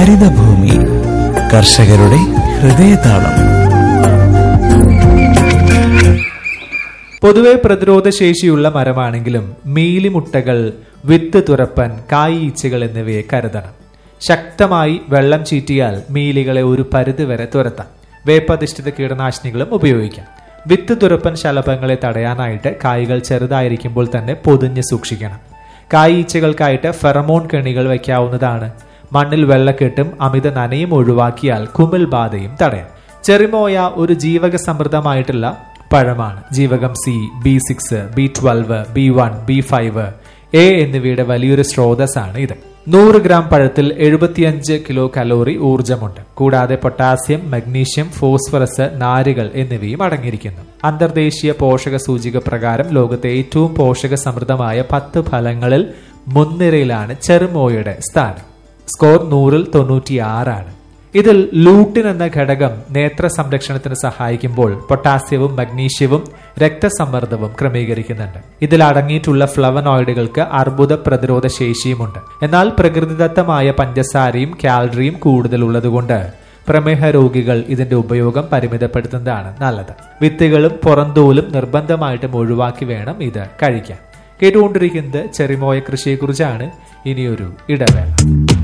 ഹരിതഭൂമി കർഷകരുടെ ഹൃദയതാളം പൊതുവെ പ്രതിരോധ ശേഷിയുള്ള മരമാണെങ്കിലും മീലിമുട്ടകൾ വിത്ത് തുറപ്പൻ കായീച്ചകൾ എന്നിവയെ കരുതണം ശക്തമായി വെള്ളം ചീറ്റിയാൽ മീലികളെ ഒരു പരിധിവരെ തുരത്താം വേപ്പധിഷ്ഠിത കീടനാശിനികളും ഉപയോഗിക്കാം വിത്ത് തുറപ്പൻ ശലഭങ്ങളെ തടയാനായിട്ട് കായ്കൾ ചെറുതായിരിക്കുമ്പോൾ തന്നെ പൊതിഞ്ഞ് സൂക്ഷിക്കണം കായീച്ചകൾക്കായിട്ട് ഫെറമോൺ കെണികൾ വയ്ക്കാവുന്നതാണ് മണ്ണിൽ വെള്ളക്കെട്ടും അമിത നനയും ഒഴിവാക്കിയാൽ കുമിൾ ബാധയും തടയാം ചെറിമോയ ഒരു ജീവക സമൃദ്ധമായിട്ടുള്ള പഴമാണ് ജീവകം C B six B twelve B one B five A എന്നിവയുടെ വലിയൊരു സ്രോതസ്സാണ് ഇത് നൂറ് ഗ്രാം പഴത്തിൽ എഴുപത്തിയഞ്ച് കിലോ കലോറി ഊർജമുണ്ട് കൂടാതെ പൊട്ടാസ്യം മഗ്നീഷ്യം ഫോസ്ഫറസ് നാരുകൾ എന്നിവയും അടങ്ങിയിരിക്കുന്നു അന്തർദേശീയ പോഷക സൂചിക പ്രകാരം ലോകത്തെ ഏറ്റവും പോഷക സമൃദ്ധമായ പത്ത് ഫലങ്ങളിൽ മുൻനിരയിലാണ് ചെറുമോയുടെ സ്ഥാനം സ്കോർ നൂറിൽ തൊണ്ണൂറ്റിയാറാണ് ഇതിൽ ലൂട്ടിൻ എന്ന ഘടകം നേത്ര സംരക്ഷണത്തിന് സഹായിക്കുമ്പോൾ പൊട്ടാസ്യവും മഗ്നീഷ്യവും രക്തസമ്മർദ്ദവും ക്രമീകരിക്കുന്നുണ്ട് ഇതിൽ അടങ്ങിയിട്ടുള്ള ഫ്ലവനോയിഡുകൾക്ക് അർബുദ പ്രതിരോധ ശേഷിയുമുണ്ട് എന്നാൽ പ്രകൃതിദത്തമായ പഞ്ചസാരയും കാലറിയും കൂടുതൽ ഉള്ളതുകൊണ്ട് പ്രമേഹ രോഗികൾ ഇതിന്റെ ഉപയോഗം പരിമിതപ്പെടുത്തുന്നതാണ് നല്ലത് വിത്തുകളും പുറന്തോലും നിർബന്ധമായിട്ടും ഒഴിവാക്കി വേണം ഇത് കഴിക്കാൻ കേട്ടുകൊണ്ടിരിക്കുന്നത് ചെറിമോയ കൃഷിയെക്കുറിച്ചാണ് ഇനിയൊരു ഇടവേള